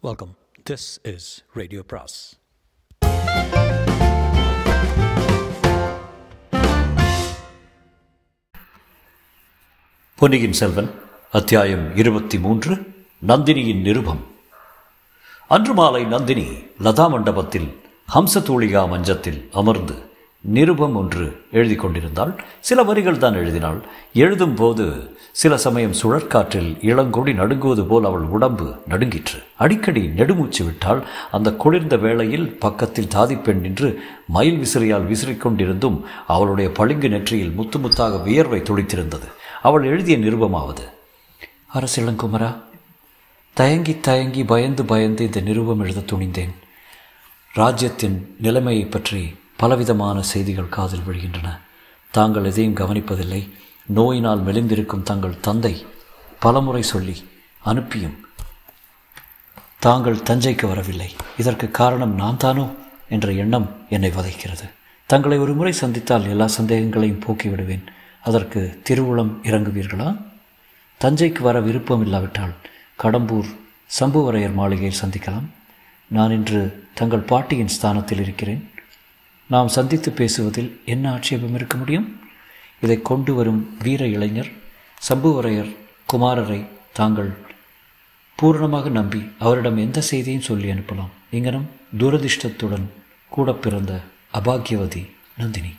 Welcome. This is Radio Pras. பொன்னியின் செல்வன் அத்தியாயம் இருபத்தி மூன்று நந்தினியின் நிருபம் அன்று மாலை நந்தினி லதா மண்டபத்தில் ஹம்சதூளிகா மஞ்சத்தில் அமர்ந்து நிருபம் ஒன்று எழுதி கொண்டிருந்தாள் சில வரிகள் தான் எழுதினாள் எழுதும் போது சில சமயம் சுழற்காற்றில் இளங்கொடி நடுங்குவது போல் அவள் உடம்பு நடுங்கிற்று அடிக்கடி நெடுமூச்சு விட்டால் அந்த குளிர்ந்த வேளையில் பக்கத்தில் தாதிப்பெண் நின்று மயில் விசிறியால் விசிறிக்கொண்டிருந்தும் அவளுடைய பளிங்கு நெற்றியில் முத்து முத்தாக வியர்வை துடித்திருந்தது அவள் எழுதிய நிருபமாவது அரசிளங்குமரா தயங்கி தயங்கி பயந்து பயந்து இந்த நிருபம் எழுத துணிந்தேன் ராஜ்யத்தின் நிலைமையை பற்றி பலவிதமான செய்திகள் காதில் விழுகின்றன தாங்கள் எதையும் கவனிப்பதில்லை நோயினால் மெலிந்திருக்கும் தங்கள் தந்தை பலமுறை சொல்லி அனுப்பியும் தாங்கள் தஞ்சைக்கு வரவில்லை இதற்கு காரணம் நான் தானோ என்ற எண்ணம் என்னை வதைக்கிறது தங்களை ஒரு முறை சந்தித்தால் எல்லா சந்தேகங்களையும் போக்கிவிடுவேன் அதற்கு திருவுளம் இறங்குவீர்களா தஞ்சைக்கு வர விருப்பம் இல்லாவிட்டால் கடம்பூர் சம்புவரையர் மாளிகையில் சந்திக்கலாம் நான் இன்று தங்கள் பாட்டியின் ஸ்தானத்தில் இருக்கிறேன் நாம் சந்தித்து பேசுவதில் என்ன ஆட்சேபம் இருக்க முடியும் இதை கொண்டு வரும் வீர இளைஞர் சம்புவரையர் குமாரரை தாங்கள் பூரணமாக நம்பி அவரிடம் எந்த செய்தியும் சொல்லி அனுப்பலாம் இங்கனம் துரதிர்ஷ்டத்துடன் கூட பிறந்த அபாகியவதி நந்தினி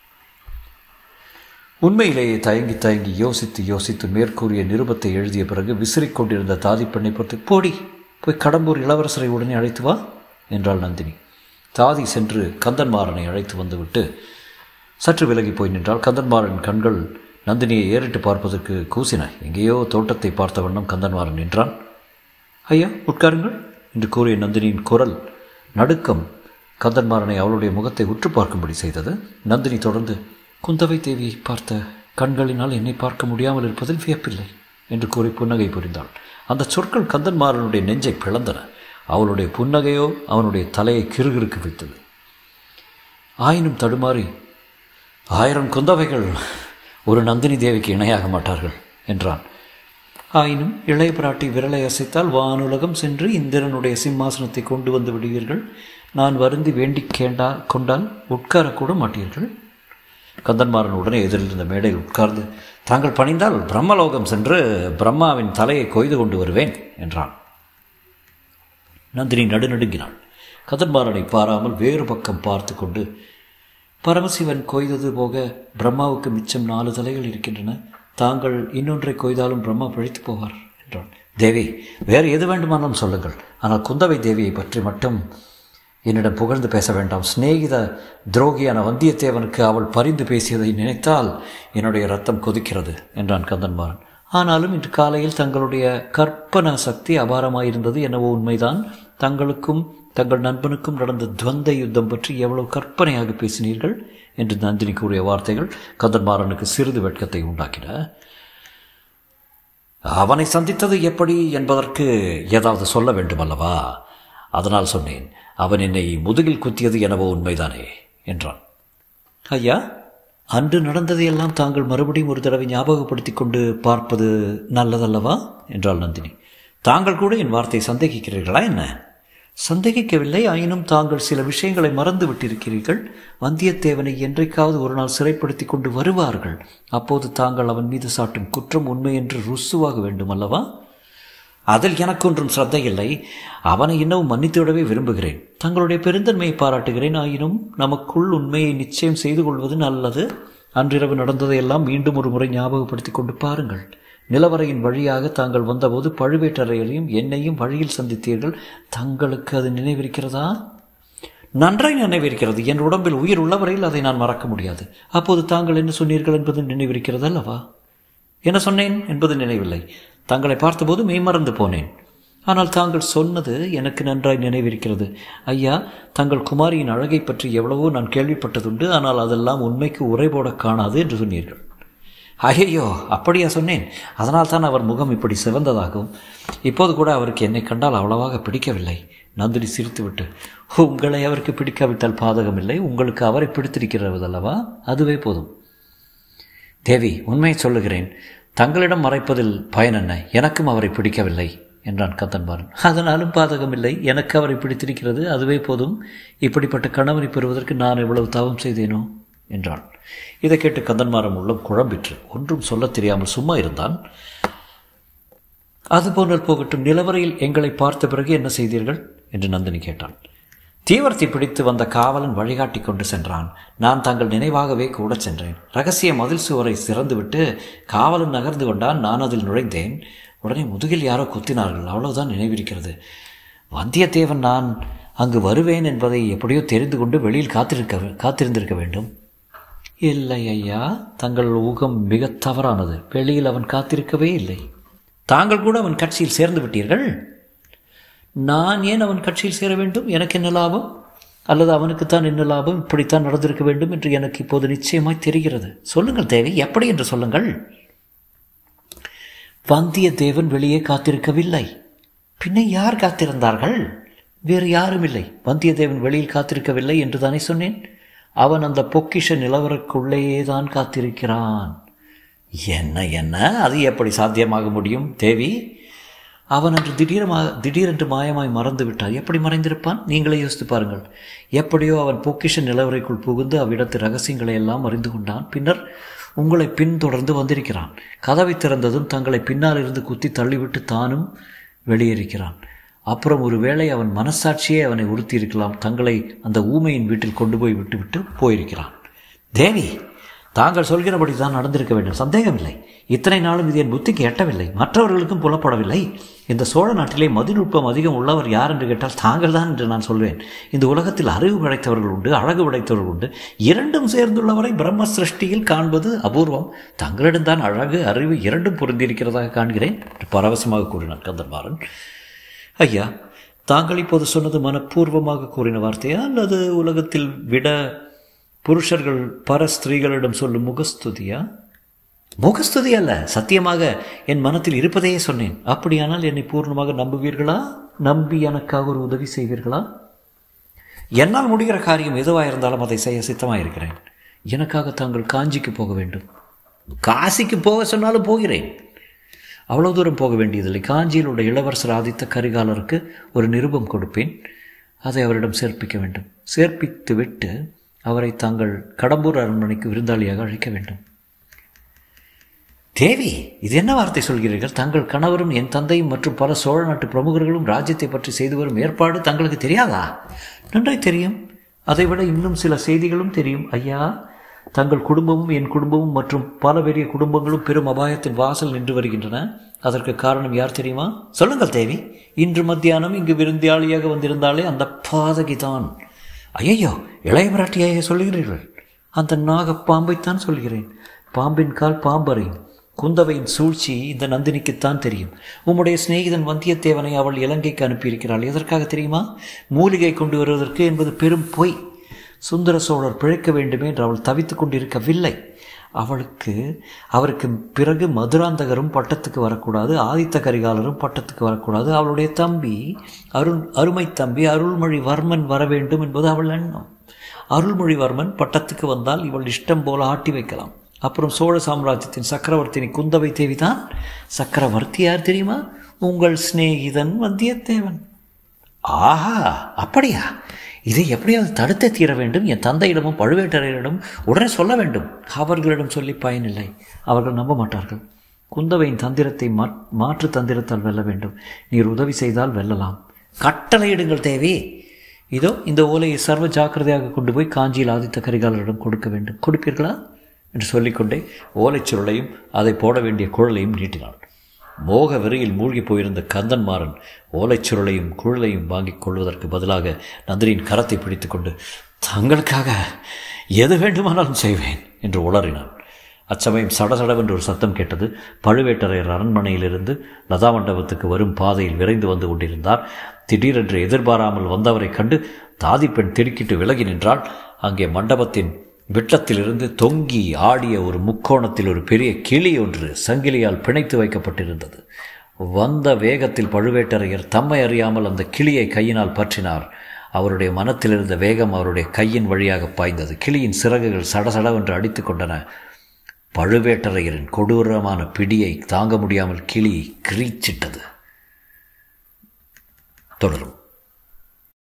உண்மையிலேயே தயங்கி தயங்கி யோசித்து யோசித்து மேற்கூறிய நிருபத்தை எழுதிய பிறகு விசிறிக் கொண்டிருந்த தாதி பெண்ணை பொறுத்து போடி போய் கடம்பூர் இளவரசரை உடனே அழைத்து வா என்றாள் நந்தினி தாதி சென்று கந்தன்மாறனை அழைத்து வந்துவிட்டு சற்று விலகி போய் நின்றால் கந்தன்மாறன் கண்கள் நந்தினியை ஏறிட்டு பார்ப்பதற்கு கூசின எங்கேயோ தோட்டத்தை பார்த்த வண்ணம் கந்தன்மாறன் நின்றான் ஐயா உட்காருங்கள் என்று கூறிய நந்தினியின் குரல் நடுக்கம் கந்தன்மாறனை அவளுடைய முகத்தை உற்று பார்க்கும்படி செய்தது நந்தினி தொடர்ந்து குந்தவை தேவியை பார்த்த கண்களினால் என்னை பார்க்க முடியாமல் இருப்பதில் வியப்பில்லை என்று கூறி புன்னகை புரிந்தாள் அந்த சொற்கள் கந்தன்மாறனுடைய நெஞ்சை பிளந்தன அவளுடைய புன்னகையோ அவனுடைய தலையை கிறுகிறுக்கு வைத்தது ஆயினும் தடுமாறி ஆயிரம் குந்தவைகள் ஒரு நந்தினி தேவிக்கு இணையாக மாட்டார்கள் என்றான் ஆயினும் இளைய பிராட்டி விரலை அசைத்தால் வானுலகம் சென்று இந்திரனுடைய சிம்மாசனத்தை கொண்டு வந்து விடுவீர்கள் நான் வருந்தி வேண்டி கேண்டா கொண்டால் உட்காரக்கூட மாட்டீர்கள் கந்தன்மாறன் உடனே எதிரில் இருந்த மேடையில் உட்கார்ந்து தாங்கள் பணிந்தால் பிரம்மலோகம் சென்று பிரம்மாவின் தலையை கொய்து கொண்டு வருவேன் என்றான் நந்தினி நடுநடுங்கினாள் கதன்மாறனை பாராமல் வேறு பக்கம் பார்த்து கொண்டு பரமசிவன் கொய்தது போக பிரம்மாவுக்கு மிச்சம் நாலு தலைகள் இருக்கின்றன தாங்கள் இன்னொன்றை கொய்தாலும் பிரம்மா பழித்து போவார் என்றான் தேவி வேறு எது வேண்டுமானாலும் சொல்லுங்கள் ஆனால் குந்தவை தேவியை பற்றி மட்டும் என்னிடம் புகழ்ந்து பேச வேண்டாம் சிநேகித துரோகியான வந்தியத்தேவனுக்கு அவள் பரிந்து பேசியதை நினைத்தால் என்னுடைய ரத்தம் கொதிக்கிறது என்றான் கந்தன்மாறன் ஆனாலும் இன்று காலையில் தங்களுடைய கற்பன சக்தி அபாரமாயிருந்தது என்னவோ உண்மைதான் தங்களுக்கும் தங்கள் நண்பனுக்கும் நடந்த துவந்த யுத்தம் பற்றி எவ்வளவு கற்பனையாக பேசினீர்கள் என்று நந்தினி கூறிய வார்த்தைகள் கந்தன்மாறனுக்கு சிறிது வெட்கத்தை உண்டாக்கின அவனை சந்தித்தது எப்படி என்பதற்கு ஏதாவது சொல்ல வேண்டுமல்லவா அதனால் சொன்னேன் அவன் என்னை முதுகில் குத்தியது எனவோ உண்மைதானே என்றான் ஐயா அன்று நடந்ததையெல்லாம் தாங்கள் மறுபடியும் ஒரு தடவை ஞாபகப்படுத்தி கொண்டு பார்ப்பது நல்லதல்லவா என்றாள் நந்தினி தாங்கள் கூட என் வார்த்தை சந்தேகிக்கிறீர்களா என்ன சந்தேகிக்கவில்லை ஆயினும் தாங்கள் சில விஷயங்களை மறந்து விட்டிருக்கிறீர்கள் வந்தியத்தேவனை என்றைக்காவது ஒரு நாள் சிறைப்படுத்தி கொண்டு வருவார்கள் அப்போது தாங்கள் அவன் மீது சாட்டும் குற்றம் உண்மை என்று ருசுவாக வேண்டும் அல்லவா அதில் எனக்கு ஒன்றும் சிரத்தை இல்லை அவனை இன்னும் மன்னித்துவிடவே விரும்புகிறேன் தங்களுடைய பெருந்தன்மையை பாராட்டுகிறேன் ஆயினும் நமக்குள் உண்மையை நிச்சயம் செய்து கொள்வது நல்லது அன்றிரவு நடந்ததையெல்லாம் மீண்டும் ஒரு முறை ஞாபகப்படுத்தி கொண்டு பாருங்கள் நிலவரையின் வழியாக தாங்கள் வந்தபோது பழுவேட்டரையரையும் என்னையும் வழியில் சந்தித்தீர்கள் தங்களுக்கு அது நினைவிருக்கிறதா நன்றாய் நினைவிருக்கிறது என் உடம்பில் உயிர் உள்ளவரையில் அதை நான் மறக்க முடியாது அப்போது தாங்கள் என்ன சொன்னீர்கள் என்பது நினைவிருக்கிறது அல்லவா என்ன சொன்னேன் என்பது நினைவில்லை தங்களை பார்த்தபோது மெய்மறந்து போனேன் ஆனால் தாங்கள் சொன்னது எனக்கு நன்றாய் நினைவிருக்கிறது ஐயா தங்கள் குமாரியின் அழகை பற்றி எவ்வளவோ நான் கேள்விப்பட்டதுண்டு ஆனால் அதெல்லாம் உண்மைக்கு உரை போட காணாது என்று சொன்னீர்கள் ஐயோ அப்படியா சொன்னேன் அதனால் தான் அவர் முகம் இப்படி சிவந்ததாகும் இப்போது கூட அவருக்கு என்னை கண்டால் அவ்வளவாக பிடிக்கவில்லை நந்தினி சிரித்துவிட்டு உங்களை அவருக்கு பிடிக்காவிட்டால் பாதகமில்லை உங்களுக்கு அவரை பிடித்திருக்கிறது அல்லவா அதுவே போதும் தேவி உண்மையை சொல்லுகிறேன் தங்களிடம் மறைப்பதில் பயன் என்ன எனக்கும் அவரை பிடிக்கவில்லை என்றான் கந்தன்மாறன் அதனாலும் பாதகமில்லை எனக்கு அவரை பிடித்திருக்கிறது அதுவே போதும் இப்படிப்பட்ட கணவனை பெறுவதற்கு நான் எவ்வளவு தவம் செய்தேனோ என்றான் இதை கேட்டு கந்தன்மாறன் உள்ளம் குழம்பிற்று ஒன்றும் சொல்லத் தெரியாமல் சும்மா இருந்தான் அது போனால் போகட்டும் நிலவரையில் எங்களை பார்த்த பிறகு என்ன செய்தீர்கள் என்று நந்தினி கேட்டான் தீவிரத்தை பிடித்து வந்த காவலன் வழிகாட்டி கொண்டு சென்றான் நான் தங்கள் நினைவாகவே கூட சென்றேன் ரகசிய மதில் சுவரை திறந்துவிட்டு காவலன் நகர்ந்து கொண்டான் நான் அதில் நுழைந்தேன் உடனே முதுகில் யாரோ குத்தினார்கள் அவ்வளவுதான் நினைவிருக்கிறது வந்தியத்தேவன் நான் அங்கு வருவேன் என்பதை எப்படியோ தெரிந்து கொண்டு வெளியில் காத்திருக்க காத்திருந்திருக்க வேண்டும் இல்லை ஐயா தங்கள் ஊகம் மிக தவறானது வெளியில் அவன் காத்திருக்கவே இல்லை தாங்கள் கூட அவன் கட்சியில் சேர்ந்து விட்டீர்கள் நான் ஏன் அவன் கட்சியில் சேர வேண்டும் எனக்கு என்ன லாபம் அல்லது அவனுக்குத்தான் என்ன லாபம் இப்படித்தான் நடந்திருக்க வேண்டும் என்று எனக்கு இப்போது நிச்சயமாய் தெரிகிறது சொல்லுங்கள் தேவி எப்படி என்று சொல்லுங்கள் வந்தியத்தேவன் வெளியே காத்திருக்கவில்லை பின்ன யார் காத்திருந்தார்கள் வேறு யாரும் இல்லை வந்தியத்தேவன் வெளியில் காத்திருக்கவில்லை என்று தானே சொன்னேன் அவன் அந்த பொக்கிஷ நிலவரக்குள்ளேயே தான் காத்திருக்கிறான் என்ன என்ன அது எப்படி சாத்தியமாக முடியும் தேவி அவன் அன்று திடீரமாக திடீரென்று மாயமாய் மறந்து விட்டான் எப்படி மறைந்திருப்பான் நீங்களே யோசித்து பாருங்கள் எப்படியோ அவன் பொக்கிஷ நிலவரைக்குள் புகுந்து அவ்விடத்து ரகசியங்களை எல்லாம் அறிந்து கொண்டான் பின்னர் உங்களை பின்தொடர்ந்து வந்திருக்கிறான் கதவை திறந்ததும் தங்களை பின்னால் இருந்து குத்தி தள்ளிவிட்டு தானும் வெளியேறிக்கிறான் அப்புறம் ஒருவேளை அவன் மனசாட்சியே அவனை உறுத்தி இருக்கலாம் தங்களை அந்த ஊமையின் வீட்டில் கொண்டு போய் விட்டுவிட்டு போயிருக்கிறான் தேவி தாங்கள் சொல்கிறபடி தான் நடந்திருக்க வேண்டும் சந்தேகமில்லை இத்தனை நாளும் இது என் புத்திக்கு எட்டவில்லை மற்றவர்களுக்கும் புலப்படவில்லை இந்த சோழ நாட்டிலே மதிநுட்பம் அதிகம் உள்ளவர் யார் என்று கேட்டால் தாங்கள் தான் என்று நான் சொல்வேன் இந்த உலகத்தில் அறிவு படைத்தவர்கள் உண்டு அழகு படைத்தவர்கள் உண்டு இரண்டும் சேர்ந்துள்ளவரை பிரம்ம சிருஷ்டியில் காண்பது அபூர்வம் தங்களிடம்தான் அழகு அறிவு இரண்டும் பொருந்தியிருக்கிறதாக காண்கிறேன் என்று பரவசமாக கூறினார் கந்தன்மாறன் ஐயா தாங்கள் இப்போது சொன்னது மனப்பூர்வமாக கூறின வார்த்தையா அல்லது உலகத்தில் விட புருஷர்கள் பர ஸ்திரீகளிடம் சொல்லும் முகஸ்துதியா முகஸ்துதி அல்ல சத்தியமாக என் மனத்தில் இருப்பதையே சொன்னேன் அப்படியானால் என்னை பூர்ணமாக நம்புவீர்களா நம்பி எனக்காக ஒரு உதவி செய்வீர்களா என்னால் முடிகிற காரியம் எதுவாக இருந்தாலும் அதை செய்ய சித்தமாக இருக்கிறேன் எனக்காக தாங்கள் காஞ்சிக்கு போக வேண்டும் காசிக்கு போக சொன்னாலும் போகிறேன் அவ்வளோ தூரம் போக வேண்டியதில்லை காஞ்சியில் உள்ள இளவரசர் ஆதித்த கரிகாலருக்கு ஒரு நிருபம் கொடுப்பேன் அதை அவரிடம் சேர்ப்பிக்க வேண்டும் சேர்ப்பித்து விட்டு அவரை தாங்கள் கடம்பூர் அரண்மனைக்கு விருந்தாளியாக அழைக்க வேண்டும் தேவி இது என்ன வார்த்தை சொல்கிறீர்கள் தங்கள் கணவரும் என் தந்தையும் மற்றும் பல சோழ நாட்டு பிரமுகர்களும் ராஜ்யத்தை பற்றி செய்து வரும் ஏற்பாடு தங்களுக்கு தெரியாதா நன்றாய் தெரியும் அதைவிட இன்னும் சில செய்திகளும் தெரியும் ஐயா தங்கள் குடும்பமும் என் குடும்பமும் மற்றும் பல பெரிய குடும்பங்களும் பெரும் அபாயத்தின் வாசல் நின்று வருகின்றன அதற்கு காரணம் யார் தெரியுமா சொல்லுங்கள் தேவி இன்று மத்தியானம் இங்கு விருந்தியாளியாக வந்திருந்தாலே அந்த பாதகி தான் ஐயையோ இளைய பிராட்டியாக சொல்லுகிறீர்கள் அந்த நாகப்பாம்பைத்தான் சொல்கிறேன் பாம்பின் கால் பாம்பறையும் குந்தவையின் சூழ்ச்சி இந்த நந்தினிக்குத்தான் தெரியும் உம்முடைய சிநேகிதன் வந்தியத்தேவனை அவள் இலங்கைக்கு அனுப்பியிருக்கிறாள் எதற்காக தெரியுமா மூலிகை கொண்டு வருவதற்கு என்பது பெரும் பொய் சுந்தர சோழர் பிழைக்க வேண்டுமே என்று அவள் தவித்து கொண்டிருக்கவில்லை அவளுக்கு அவருக்கு பிறகு மதுராந்தகரும் பட்டத்துக்கு வரக்கூடாது ஆதித்த கரிகாலரும் பட்டத்துக்கு வரக்கூடாது அவளுடைய தம்பி அருண் அருமை தம்பி அருள்மொழிவர்மன் வர வேண்டும் என்பது அவள் எண்ணம் அருள்மொழிவர்மன் பட்டத்துக்கு வந்தால் இவள் இஷ்டம் போல ஆட்டி வைக்கலாம் அப்புறம் சோழ சாம்ராஜ்யத்தின் சக்கரவர்த்தினி குந்தவை தேவி தான் சக்கரவர்த்தி யார் தெரியுமா உங்கள் சிநேகிதன் வந்தியத்தேவன் ஆஹா அப்படியா இதை எப்படியாவது தடுத்தே தீர வேண்டும் என் தந்தையிடமும் பழுவேட்டரையரிடம் உடனே சொல்ல வேண்டும் அவர்களிடம் சொல்லி பயனில்லை அவர்கள் நம்ப மாட்டார்கள் குந்தவையின் தந்திரத்தை மாற்று தந்திரத்தால் வெல்ல வேண்டும் நீர் உதவி செய்தால் வெல்லலாம் கட்டளையிடுங்கள் தேவி இதோ இந்த ஓலையை சர்வ ஜாக்கிரதையாக கொண்டு போய் காஞ்சியில் ஆதித்த கரிகாலரிடம் கொடுக்க வேண்டும் கொடுப்பீர்களா என்று சொல்லிக்கொண்டே ஓலைச்சுருளையும் அதை போட வேண்டிய குழலையும் நீட்டினாள் மோக வெறியில் மூழ்கி போயிருந்த கந்தன்மாறன் ஓலைச்சுருளையும் குழலையும் வாங்கிக் கொள்வதற்கு பதிலாக நந்திரியின் கரத்தை பிடித்துக்கொண்டு தங்களுக்காக எது வேண்டுமானாலும் செய்வேன் என்று உளறினான் அச்சமயம் சடசடவென்று ஒரு சத்தம் கேட்டது பழுவேட்டரையர் அரண்மனையிலிருந்து லதா மண்டபத்துக்கு வரும் பாதையில் விரைந்து வந்து கொண்டிருந்தார் திடீரென்று எதிர்பாராமல் வந்தவரை கண்டு தாதி பெண் திடுக்கிட்டு விலகி நின்றாள் அங்கே மண்டபத்தின் விட்டத்திலிருந்து தொங்கி ஆடிய ஒரு முக்கோணத்தில் ஒரு பெரிய கிளி ஒன்று சங்கிலியால் பிணைத்து வைக்கப்பட்டிருந்தது வந்த வேகத்தில் பழுவேட்டரையர் தம்மை அறியாமல் அந்த கிளியை கையினால் பற்றினார் அவருடைய மனத்தில் இருந்த வேகம் அவருடைய கையின் வழியாக பாய்ந்தது கிளியின் சிறகுகள் சடசடவென்று அடித்து கொண்டன பழுவேட்டரையரின் கொடூரமான பிடியை தாங்க முடியாமல் கிளி கிரீச்சிட்டது தொடரும்